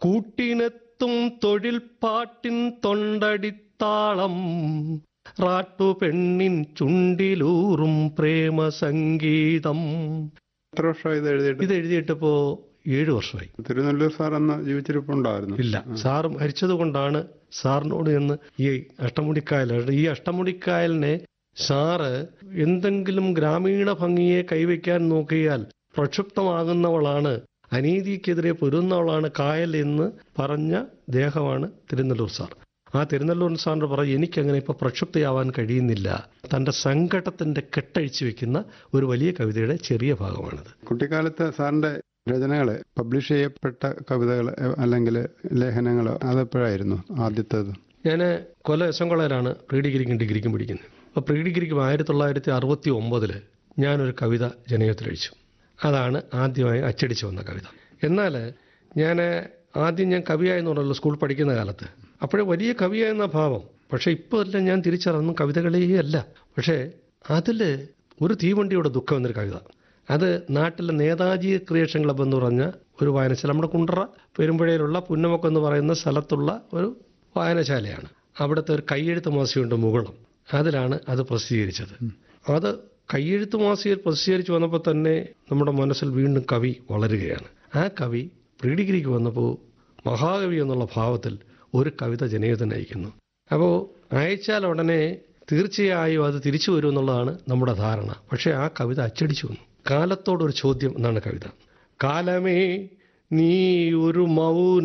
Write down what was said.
കൂട്ടിനെത്തും തൊഴിൽ പാട്ടിൻ തൊണ്ടടിത്താളം റാട്ടു പെണ്ണിൻ ചുണ്ടിലൂറും പ്രേമ സംഗീതം എത്ര വർഷം ഇത് എഴുതിയിട്ട് ഇത് എഴുതിയിട്ടിപ്പോ ഏഴു വർഷമായി തിരുനെല്ലൂർ സാർ അന്ന് ജീവിച്ചിരിപ്പുണ്ടായിരുന്നു ഇല്ല സാർ മരിച്ചത് കൊണ്ടാണ് സാറിനോട് എന്ന് ഈ അഷ്ടമുടിക്കായൽ ഈ അഷ്ടമുടിക്കായലിനെ സാറ് എന്തെങ്കിലും ഗ്രാമീണ ഭംഗിയെ കൈവയ്ക്കാൻ നോക്കിയാൽ പ്രക്ഷുബ്ധമാകുന്നവളാണ് അനീതിക്കെതിരെ പൊരുന്നവളാണ് കായൽ എന്ന് പറഞ്ഞ ദേഹമാണ് തിരുനെല്ലൂർ സാർ ആ തിരുനെല്ലൂർ സാറിന് പറയും എനിക്കങ്ങനെ ഇപ്പൊ പ്രക്ഷുബ്ധയാവാൻ കഴിയുന്നില്ല തന്റെ സങ്കടത്തിന്റെ കെട്ടഴിച്ചു വെക്കുന്ന ഒരു വലിയ കവിതയുടെ ചെറിയ ഭാഗമാണിത് കുട്ടിക്കാലത്ത് സാറിന്റെ രചനകള് പബ്ലിഷ് ചെയ്യപ്പെട്ട കവിതകൾ അല്ലെങ്കിൽ ലേഖനങ്ങൾ അതെപ്പോഴായിരുന്നു ആദ്യത്തേത് ഞാൻ കൊല എസ് എം കോളേജിലാണ് പ്രീ ഡിഗ്രിക്കും ഡിഗ്രിക്കും പഠിക്കുന്നത് അപ്പോൾ പ്രീ ഡിഗ്രിക്കും ആയിരത്തി തൊള്ളായിരത്തി അറുപത്തി ഒമ്പതിൽ ഞാനൊരു കവിത ജനയത്തിലഴിച്ചു അതാണ് ആദ്യമായി അച്ചടിച്ചു വന്ന കവിത എന്നാൽ ഞാൻ ആദ്യം ഞാൻ കവിയായെന്ന് പറഞ്ഞല്ലോ സ്കൂൾ പഠിക്കുന്ന കാലത്ത് അപ്പോഴേ വലിയ കവിയായെന്ന ഭാവം പക്ഷേ ഇപ്പോൾ എല്ലാം ഞാൻ തിരിച്ചറിഞ്ഞു കവിതകളേ അല്ല പക്ഷേ അതിൽ ഒരു തീവണ്ടിയുടെ ദുഃഖം എന്നൊരു കവിത അത് നാട്ടിലെ നേതാജി ക്രിയേഷൻ ക്ലബ്ബ് എന്ന് പറഞ്ഞ ഒരു വായനശാല നമ്മുടെ കുണ്ടറ പെരുമ്പുഴയിലുള്ള പുന്നമക്കം എന്ന് പറയുന്ന സ്ഥലത്തുള്ള ഒരു വായനശാലയാണ് അവിടുത്തെ ഒരു കയ്യെഴുത്ത് മാസികയുണ്ട് മുകുളം അതിലാണ് അത് പ്രസിദ്ധീകരിച്ചത് അത് കയ്യെഴുത്ത് മാസികയിൽ പ്രസിദ്ധീകരിച്ച് വന്നപ്പോൾ തന്നെ നമ്മുടെ മനസ്സിൽ വീണ്ടും കവി വളരുകയാണ് ആ കവി പ്രീ ഡിഗ്രിക്ക് വന്നപ്പോൾ മഹാകവി എന്നുള്ള ഭാവത്തിൽ ഒരു കവിത ജനയുധൻ അയക്കുന്നു അപ്പോൾ അയച്ചാൽ ഉടനെ തീർച്ചയായും അത് തിരിച്ചു വരും എന്നുള്ളതാണ് നമ്മുടെ ധാരണ പക്ഷേ ആ കവിത അച്ചടിച്ചു വന്നു കാലത്തോടൊരു ചോദ്യം എന്നാണ് കവിത കാലമേ നീ ഒരു മൗന